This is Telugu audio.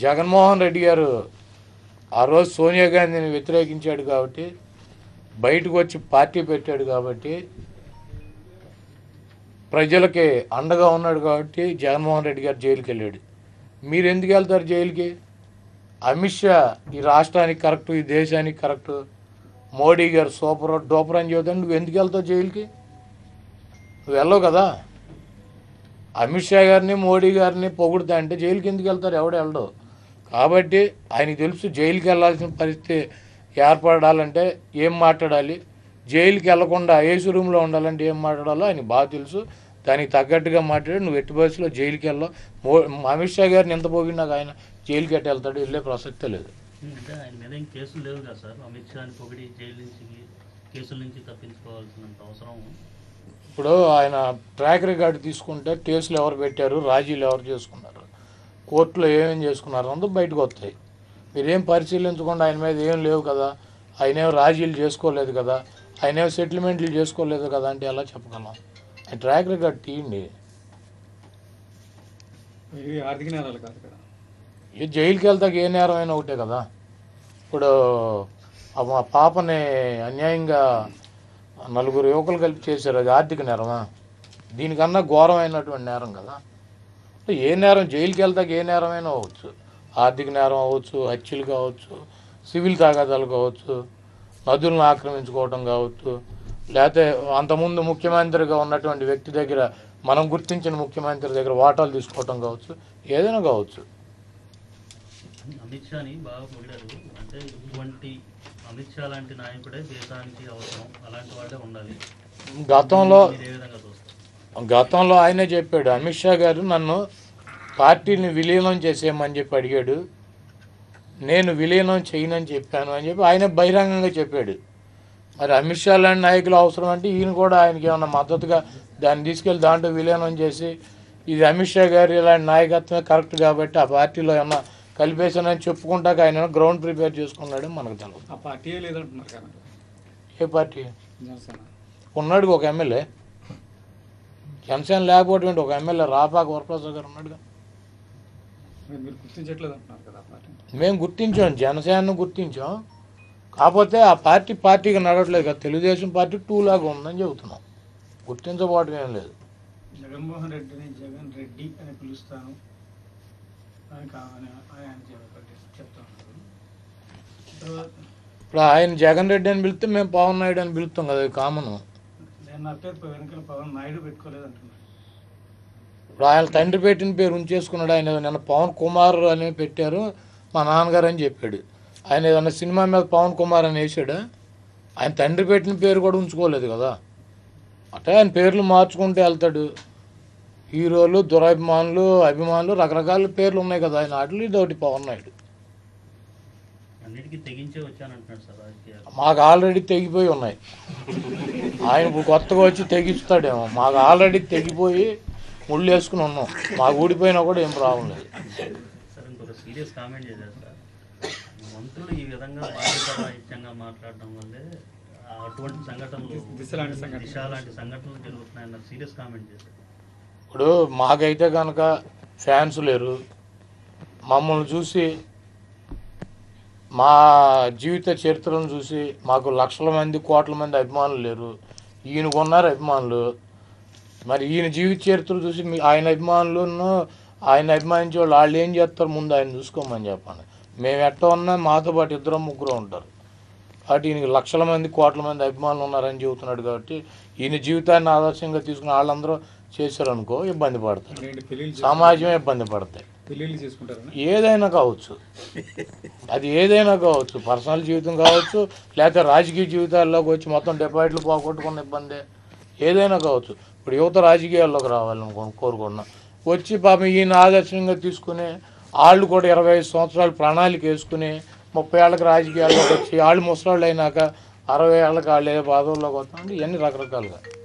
జగన్మోహన్ రెడ్డి గారు ఆ రోజు సోనియా గాంధీని వ్యతిరేకించాడు కాబట్టి బయటకు వచ్చి పార్టీ పెట్టాడు కాబట్టి ప్రజలకి అండగా ఉన్నాడు కాబట్టి జగన్మోహన్ రెడ్డి గారు జైలుకి వెళ్ళాడు మీరు ఎందుకు వెళ్తారు జైలుకి అమిత్ షా ఈ రాష్ట్రానికి కరెక్ట్ ఈ దేశానికి కరెక్ట్ మోడీ గారు సూపర్ డూపర్ అని చెబుతాను నువ్వు ఎందుకు వెళ్తావు జైలుకి నువ్వు వెళ్ళవు కదా అమిత్ షా గారిని మోడీ గారిని పొగుడుతా అంటే జైలుకి ఎందుకు వెళ్తారు ఎవడు వెళ్ళడు కాబట్టి ఆయనకి తెలుసు జైలుకి వెళ్ళాల్సిన పరిస్థితి ఏర్పడాలంటే ఏం మాట్లాడాలి జైలుకి వెళ్లకుండా ఏసీ రూమ్లో ఉండాలంటే ఏం మాట్లాడాలో ఆయన బాగా తెలుసు దానికి తగ్గట్టుగా మాట్లాడి నువ్వు ఎట్టి బస్సులో జైలుకి వెళ్ళావు మో అమిత్ షా గారిని ఎంత పోగినాక ఆయన జైలుకి ఎట్ట వెళ్తాడు వెళ్ళే ప్రసక్తే లేదు అంటే ఆయన మీద ఏం కేసులు లేవు కదా సార్ అమిత్ షాని పొగిడి జైలు నుంచి కేసుల నుంచి తప్పించుకోవాల్సినంత అవసరం ఇప్పుడు ఆయన ట్రాక్ రికార్డు తీసుకుంటే కేసులు ఎవరు పెట్టారు రాజీలు ఎవరు చేసుకున్నారు కోర్టులో ఏమేం చేసుకున్నారు అందరూ బయటకు వస్తాయి మీరేం పరిశీలించకుండా ఆయన మీద ఏం లేవు కదా ఆయన ఏం రాజీలు చేసుకోలేదు కదా ఆయన ఏం సెటిల్మెంట్లు చేసుకోలేదు కదా అంటే ఎలా చెప్పగలం ఆయన ట్రాక్ రికార్డ్ తీయండి ఇవి ఆర్థిక నేరాలు కాదు కదా ఏ జైలుకి వెళ్తాక ఏ నేరం అయినా ఒకటే కదా ఇప్పుడు ఆ మా పాపని అన్యాయంగా నలుగురు యువకులు కలిపి చేశారు అది ఆర్థిక నేరమా దీనికన్నా ఘోరమైనటువంటి నేరం కదా ఏ నేరం జైలుకి వెళ్తాక ఏ నేరమైనా అవ్వచ్చు ఆర్థిక నేరం అవ్వచ్చు హత్యలు కావచ్చు సివిల్ తాగాదాలు కావచ్చు నదులను ఆక్రమించుకోవడం కావచ్చు లేకపోతే అంతకుముందు ముఖ్యమంత్రిగా ఉన్నటువంటి వ్యక్తి దగ్గర మనం గుర్తించిన ముఖ్యమంత్రి దగ్గర వాటాలు తీసుకోవటం కావచ్చు ఏదైనా కావచ్చు అమిత్ షాని బాగా పొగిడారు అంటే ఇటువంటి అమిత్ షా లాంటి నాయకుడే దేశానికి అవసరం అలాంటి వాడే ఉండాలి గతంలో మీరు ఏ విధంగా చూస్తారు గతంలో ఆయనే చెప్పాడు అమిత్ షా గారు నన్ను పార్టీని విలీనం చేసేయమని చెప్పి అడిగాడు నేను విలీనం చేయనని చెప్పాను అని చెప్పి ఆయన బహిరంగంగా చెప్పాడు మరి అమిత్ షా లాంటి నాయకులు అవసరం అంటే ఈయన కూడా ఆయనకి ఏమన్నా మద్దతుగా దాన్ని తీసుకెళ్ళి దాంట్లో విలీనం చేసి ఇది అమిత్ షా గారి ఇలాంటి నాయకత్వమే కరెక్ట్ కాబట్టి ఆ పార్టీలో ఏమన్నా కలిపేశానని చెప్పుకుంటాక ఆయన గ్రౌండ్ ప్రిపేర్ చేసుకున్నాడు మనకు తెలియదు ఆ పార్టీయే లేదంటున్నారు కదా ఏ పార్టీ జనసేన ఉన్నాడు ఒక ఎమ్మెల్యే జనసేన లేకపోవడం ఏంటి? ఒక ఎమ్మెల్యే రాపాక వరప్రసాద్ గారు ఉన్నాడుగా మీరు మీరు గుర్తించట్లేదు అంటున్నారు కదా ఆ పార్టీని మేము గుర్తించాం జనసేనను గుర్తించాం కాకపోతే ఆ పార్టీ పార్టీగా నడవట్లేదు కదా తెలుగుదేశం పార్టీ టూ లాగా ఉందని చెబుతున్నాం గుర్తించబోవడం ఏం లేదు జగన్మోహన్ రెడ్డిని జగన్ రెడ్డి అని పిలుస్తాను అని కావాలని ఆయన చెప్ప- చెప్తా ఉన్నారు తర్వాత ఇప్పుడు ఆయన జగన్ రెడ్డి అని పిలిస్తే మేము పవన్ నాయుడు అని పిలుస్తాం కదా కామన్ నేను నా పేరు వెనకాల పవన్ నాయుడు పెట్టుకోలేదు అంటున్నాను ఇప్పుడు ఆయన తండ్రి పెట్టిన పేరు ఉంచేసుకున్నాడు ఆయన నిన్న పవన్ కుమార్ అని పెట్టారు మా నాన్నగారు అని చెప్పాడు ఆయన ఏదన్నా సినిమా మీద పవన్ కుమార్ అని వేసాడా ఆయన తండ్రి పెట్టిన పేరు కూడా ఉంచుకోలేదు కదా అంటే ఆయన పేర్లు మార్చుకుంటూ వెళ్తాడు హీరోలు దురాభిమానులు అభిమానులు రకరకాల పేర్లు ఉన్నాయి కదా ఆయన వాటిలో ఇది ఒకటి పవన్ నాయుడు అన్నిటికీ తెగించే వచ్చానంటున్నాడు సార్ రాజకీయాలు మాకు ఆల్రెడీ తెగిపోయి ఉన్నాయి ఆయన ఇప్పుడు కొత్తగా వచ్చి తెగిస్తాడేమో మాకు ఆల్రెడీ తెగిపోయి ముళ్ళు వేసుకుని ఉన్నాం మాకు ఊడిపోయినా కూడా ఏం ప్రాబ్లం లేదు సార్ ఇంకొక సీరియస్ కామెంట్ చేశారు సార్ మంత్రులు ఈ విధంగా బాధ్యతారాహిత్యంగా మాట్లాడడం వల్లే ఆ అటువంటి సంఘటనలు దిశ లాంటి సంఘటనలు. దిశ లాంటి సంఘటనలు జరుగుతున్నాయన్న సీరియస్ కామెంట్ చేశారు ఇప్పుడు మాకైతే కనుక ఫ్యాన్స్ లేరు మమ్మల్ని చూసి మా జీవిత చరిత్రను చూసి మాకు లక్షల మంది కోట్ల మంది అభిమానులు లేరు ఈయనకు ఉన్నారు అభిమానులు మరి ఈయన జీవిత చరిత్ర చూసి మీ ఆయన అభిమానులను ఆయన అభిమానించే వాళ్ళు వాళ్ళు ఏం చేస్తారు ముందు ఆయన చూసుకోమని చెప్పండి మేము ఎట్ట ఉన్నా మాతో పాటు ఇద్దరు ముగ్గురు ఉంటారు కాబట్టి ఈయనకి లక్షల మంది కోట్ల మంది అభిమానులు ఉన్నారని చెబుతున్నాడు కాబట్టి ఈయన జీవితాన్ని ఆదర్శంగా తీసుకుని వాళ్ళందరూ చేశారనుకో ఇబ్బంది పడతారు ఏంటి పెళ్ళిళ్ళు సమాజం ఇబ్బంది పడతాయి పెళ్ళిళ్ళు చేసుకుంటారని ఏదైనా కావచ్చు అది ఏదైనా కావచ్చు పర్సనల్ జీవితం కావచ్చు లేకపోతే రాజకీయ జీవితాల్లోకి వచ్చి మొత్తం డిపాజిట్లు పోగొట్టుకున్న ఇబ్బందే ఏదైనా కావచ్చు ఇప్పుడు యువత రాజకీయాల్లోకి రావాలని కోరుకుంటున్నాం వచ్చి పాపం ఈయన ఆదర్శంగా తీసుకుని వాళ్ళు కూడా ఇరవై ఐదు సంవత్సరాలు ప్రణాళిక వేసుకుని ముప్పై ఏళ్ళకి రాజకీయాల్లోకి వచ్చి వాళ్ళు ముసలాళ్ళు అయినాక అరవై ఏళ్ళకి వాళ్ళు ఏ బాధల్లోకి వస్తామంటే ఇవన్నీ రకరకాలుగా